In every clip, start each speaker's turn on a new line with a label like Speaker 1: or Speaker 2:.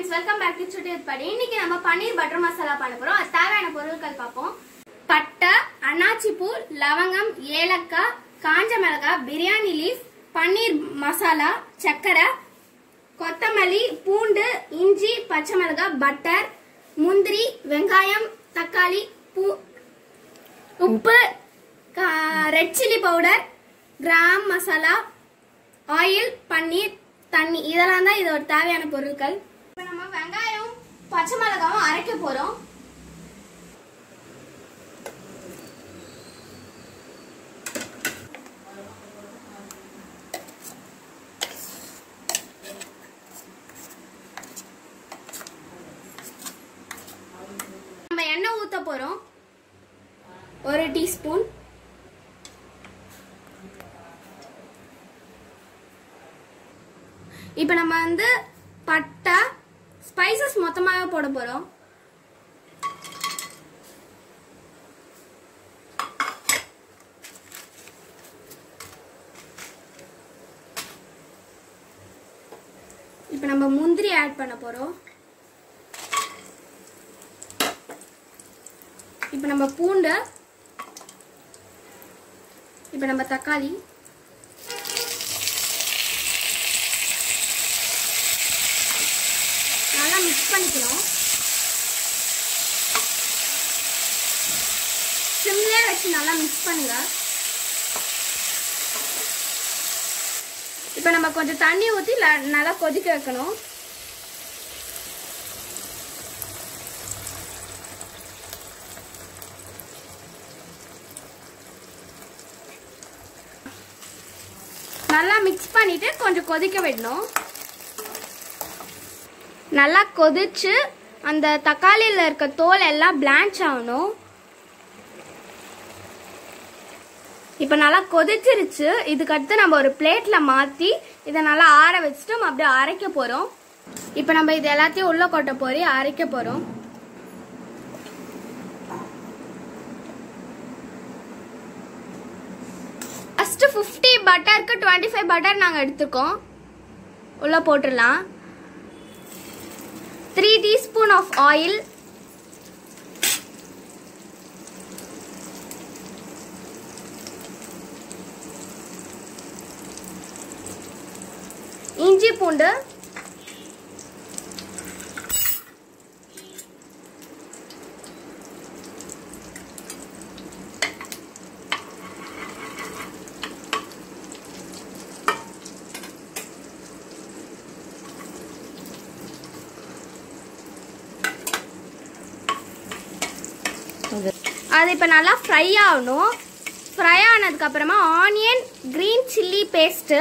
Speaker 1: Friends welcome back to சுட்டி படி இன்னைக்கு நம்ம பன்னீர் பட்டர் மசாலா பண்ண போறோம் அது தேவையான பொருட்கள் பார்ப்போம் பட்டை அன்னாச்சி பூ லவங்கம் ஏலக்காய் காஞ்ச மிளகாய் பிரியாணி லீஃப் பன்னீர் மசாலா சர்க்கரை கொத்தமல்லி பூண்டு இஞ்சி பச்சை மிளகாய் பட்டர் முந்திரி வெங்காயம் தக்காளி பூ உப்பு red chilli powder garam masala oil paneer தண்ணி இதெல்லாம் தான் இதோட தேவையான பொருட்கள் இப்போ நம்ம வெங்காயம் பச்சை மிளகாவும் அரைக்க போறோம் நம்ம எண்ணெய் ஊத்த போறோம் ஒரு டீஸ்பூன் இப்போ நம்ம வந்து பட்டை ஸ்பைசஸ் மொத்தமாகவே போட போகிறோம் இப்போ நம்ம முந்திரி ஆட் பண்ண போகிறோம் இப்போ நம்ம பூண்டு இப்போ நம்ம தக்காளி நல்லா மிக்ஸ் பண்ணிக்கணும் சிம்லே வச்சு நல்லா மிக்ஸ் பண்ணுங்க இப்போ நம்ம கொஞ்சம் தண்ணி ஊற்றி நல்லா கொதிக்க வைக்கணும் நல்லா மிக்ஸ் பண்ணிட்டு கொஞ்சம் கொதிக்க விடணும் நல்லா கொதிச்சு அந்த தக்காளியில் இருக்க தோல் எல்லாம் பிளான்ச் ஆகணும் இப்போ நல்லா கொதிச்சிருச்சு இதுக்கடுத்து நம்ம ஒரு பிளேட்ல மாற்றி இதை நல்லா ஆற வச்சுட்டு நம்ம அப்படியே அரைக்க போகிறோம் இப்போ நம்ம இது எல்லாத்தையும் உள்ள கொட்ட போறி அரைக்க போகிறோம் ஃபஸ்ட்டு ஃபிஃப்டி பட்டருக்கு டுவெண்ட்டி ஃபைவ் பட்டர் நாங்கள் எடுத்துக்கோம் உள்ளே போட்டுடலாம் த்ரீ டீஸ்பூன் ஆஃப் ஆயில் இஞ்சி பூண்டு அது இப்போ நல்லா ஃப்ரை ஆகணும் ஃப்ரை ஆனதுக்கு அப்புறமா ஆனியன் கிரீன் சில்லி பேஸ்ட்டு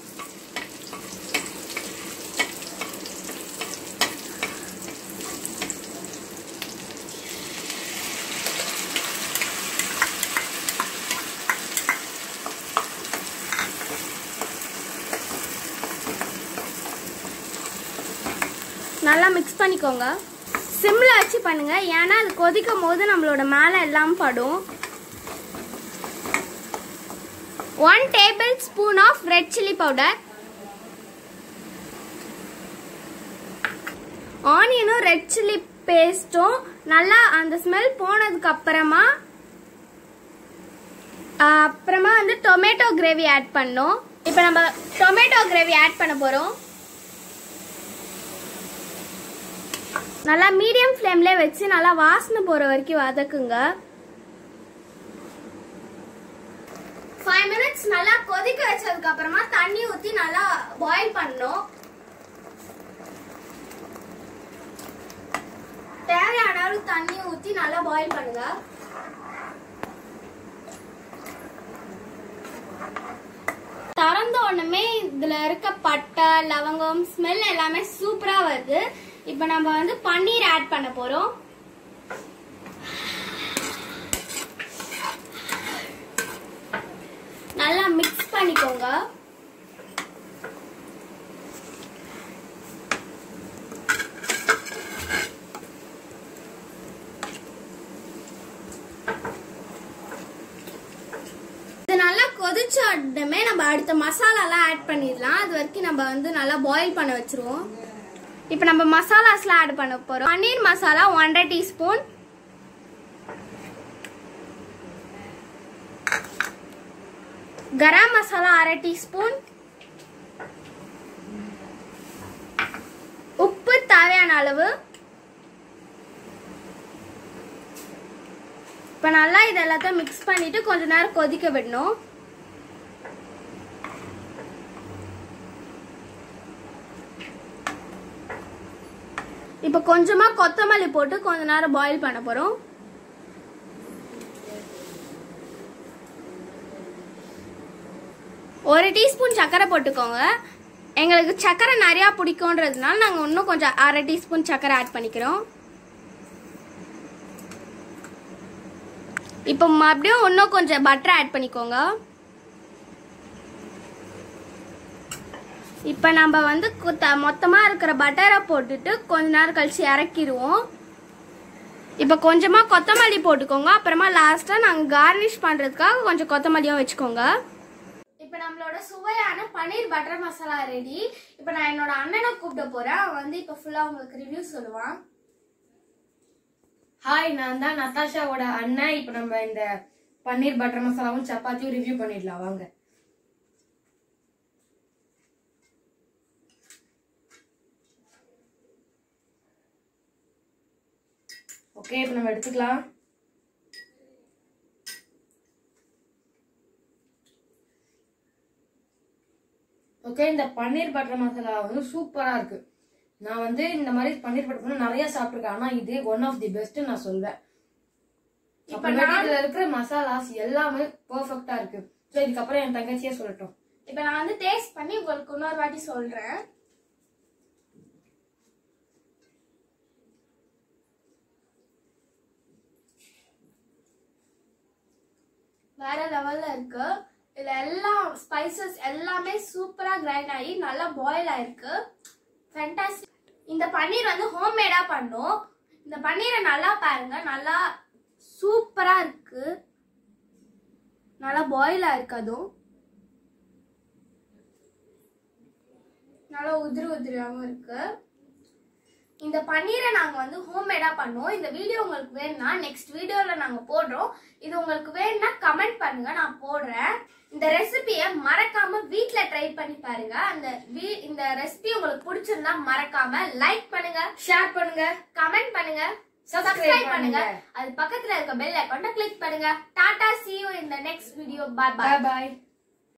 Speaker 1: நல்லா மிக்ஸ் பண்ணிக்கோங்க சிம்ல வச்சு பண்ணுங்க ஏன்னா அது கொதிக்கும் போது நம்மளோட மேலே எல்லாம் படும் one tablespoon of red chilli powder ஆனியனும் ரெட் சில்லி பேஸ்ட்டும் நல்லா அந்த ஸ்மெல் போனதுக்கு அப்புறமா அப்புறமா வந்து டொமேட்டோ கிரேவி ஆட் பண்ணோம் இப்போ நம்ம டொமேட்டோ கிரேவி ஆட் பண்ண போகிறோம் நல்லா மீடியம் ஃப்ளேம்ல வச்சு நல்லா வாசனை போற வரைக்கும் வதக்குங்க ஃபைவ் மினிட்ஸ் நல்லா கொதிக்க வச்சதுக்கு அப்புறமா தண்ணி ஊத்தி நல்லா பாயில் பண்ணணும் தேவையான அளவு தண்ணி ஊத்தி நல்லா பாயில் பண்ணுங்க திறந்த உடனே இதுல இருக்க பட்டை லவங்கம் ஸ்மெல் எல்லாமே சூப்பரா வருது இப்போ நம்ம வந்து பன்னீர் ஆட் பண்ண போறோம் நல்லா மிக்ஸ் பண்ணிக்கோங்க இது நல்லா கொதிச்ச உடனே நம்ம அடுத்த மசாலாலாம் ஆட் பண்ணிடலாம் அது வரைக்கும் நம்ம வந்து நல்லா பாயில் பண்ண வச்சிருவோம் இப்போ நம்ம மசாலாஸ்லாம் ஆட் பண்ண போறோம் பன்னீர் மசாலா ஒன்றரை டீஸ்பூன் கரம் மசாலா அரை டீஸ்பூன் உப்பு தேவையான அளவு இப்போ நல்லா இது எல்லாத்தையும் மிக்ஸ் பண்ணிட்டு கொஞ்ச நேரம் கொதிக்க விடணும் இப்போ கொஞ்சமா கொத்தமல்லி போட்டு கொஞ்ச நேரம் பாயில் பண்ண போறோம் ஒரு டீஸ்பூன் சர்க்கரை போட்டுக்கோங்க எங்களுக்கு சர்க்கரை நிறையா பிடிக்கும்ன்றதுனால நாங்கள் இன்னும் கொஞ்சம் அரை டீஸ்பூன் சர்க்கரை ஆட் பண்ணிக்கிறோம் இப்போ மறுபடியும் இன்னும் கொஞ்சம் பட்டர் ஆட் பண்ணிக்கோங்க இப்போ நம்ம வந்து குத்த- மொத்தமா இருக்கிற பட்டரை போட்டுட்டு கொஞ்ச நேரம் கழிச்சு இறக்கிடுவோம் இப்போ கொஞ்சமா கொத்தமல்லி போட்டுக்கோங்க அப்புறமா லாஸ்டா நாங்க கார்னிஷ் பண்றதுக்காக கொஞ்சம் கொத்தமல்லியும் வச்சுக்கோங்க இப்போ நம்மளோட சுவையான பன்னீர் பட்டர் மசாலா ரெடி இப்போ நான் என்னோட அண்ணனை கூப்பிட போறேன் அவன் வந்து இப்போ ஃபுல்லா உங்களுக்கு ரிவ்யூ சொல்லுவான்
Speaker 2: ஹாய் நான் தான் நதாஷாவோட அண்ணன் இப்போ நம்ம இந்த பன்னீர் பட்டர் மசாலாவும் சப்பாத்தியும் ரிவ்யூ பண்ணிடலாம் வாங்க ஓகே இப்போ நம்ம எடுத்துக்கலாம் ஓகே இந்த பன்னீர் பட்டர் மசாலா வந்து சூப்பரா இருக்கு நான் வந்து இந்த மாதிரி பன்னீர் பட்டர் மசாலா நிறைய சாப்பிட்டிருக்கேன் ஆனா இது ஒன் ஆஃப் தி பெஸ்ட் நான் சொல்வேன்
Speaker 1: இப்ப
Speaker 2: இப்ப
Speaker 1: நான்-
Speaker 2: இதுல இருக்கிற மசாலாஸ் எல்லாமே பெர்ஃபெக்ட்டா இருக்கு சோ இதுக்கப்புறம் என் தங்கச்சியே சொல்லட்டும்
Speaker 1: இப்போ நான் வந்து டேஸ்ட் பண்ணி உங்களுக்கு இன்னொரு வாட்டி சொல்றேன் வேற லெவல்ல இருக்கு இதுல எல்லா ஸ்பைசஸ் எல்லாமே சூப்பரா கிரைண்ட் ஆகி நல்லா பாயில் ஆயிருக்கு ஃபேண்டாஸ்டிக் இந்த பன்னீர் வந்து ஹோம்மேடா பண்ணோம் இந்த பன்னீரை நல்லா பாருங்க நல்லா சூப்பரா இருக்கு நல்லா பாயில் ஆயிருக்கு அதுவும் நல்லா உதிரி உதிரியாகவும் இருக்கு இந்த பன்னீரை நாங்க வந்து ஹோம்மேடா பண்ணோம் இந்த வீடியோ உங்களுக்கு வேணும்னா நெக்ஸ்ட் வீடியோல நாங்க போடுறோம் இது உங்களுக்கு வேணும்னா கமெண்ட் பண்ணுங்க நான் போடுறேன் இந்த ரெசிபியை மறக்காம வீட்ல ட்ரை பண்ணி பாருங்க அந்த வீ- இந்த ரெசிபி உங்களுக்கு பிடிச்சிருந்தா மறக்காம லைக் பண்ணுங்க
Speaker 2: ஷேர் பண்ணுங்க
Speaker 1: கமெண்ட் பண்ணுங்க
Speaker 2: Subscribe
Speaker 1: சப்ஸ்கிரைப் பண்ணுங்க
Speaker 2: பண்ணுங்க.
Speaker 1: அது பக்கத்துல இருக்க பெல் ஐக்கான கிளிக் பண்ணுங்க Tata see you in the next video bye bye
Speaker 2: bye bye